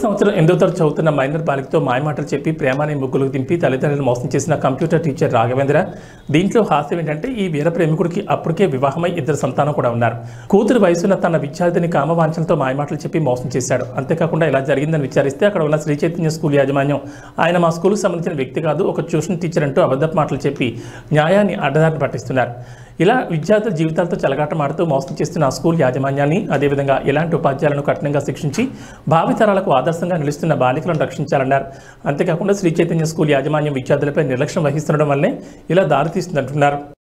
సంవత్సరం ఎనిమిదో తరగతి చదువుతున్న మైనర్ బాలికతో మాయమాటలు చెప్పి ప్రేమాని ముగ్గులకు దింపి తల్లిదండ్రులను మోసం చేసిన కంప్యూటర్ టీచర్ రాఘవేంద్ర దీంట్లో హాస్యం ఏంటంటే ఈ వీర ప్రేమికుడికి అప్పటికే వివాహమై ఇద్దరు సంతానం కూడా ఉన్నారు కూతురు వయసున్న తన విద్యార్థిని కామవాంఛలతో మాయమాటలు చెప్పి మోసం చేశాడు అంతేకాకుండా ఇలా జరిగిందని విచారిస్తే అక్కడ ఉన్న శ్రీ చైతన్య స్కూల్ యాజమాన్యం ఆయన మా స్కూల్కి సంబంధించిన వ్యక్తి కాదు ఒక ట్యూషన్ టీచర్ అంటూ అబద్ధపు మాటలు చెప్పి న్యాయాన్ని అడ్డదారిని పట్టిస్తున్నారు ఇలా విద్యార్థుల జీవితాలతో చెలగాటమాడుతూ మోసం చేస్తున్న ఆ స్కూల్ యాజమాన్యాన్ని అదేవిధంగా ఇలాంటి ఉపాధ్యాయులను కఠినంగా శిక్షించి భావితరాలకు ఆదర్శంగా నిలుస్తున్న బాలికలను రక్షించాలన్నారు అంతేకాకుండా శ్రీ చైతన్య స్కూల్ యాజమాన్యం విద్యార్థులపై నిర్లక్ష్యం వహిస్తుండడం వల్లే ఇలా దారితీస్తుందంటున్నారు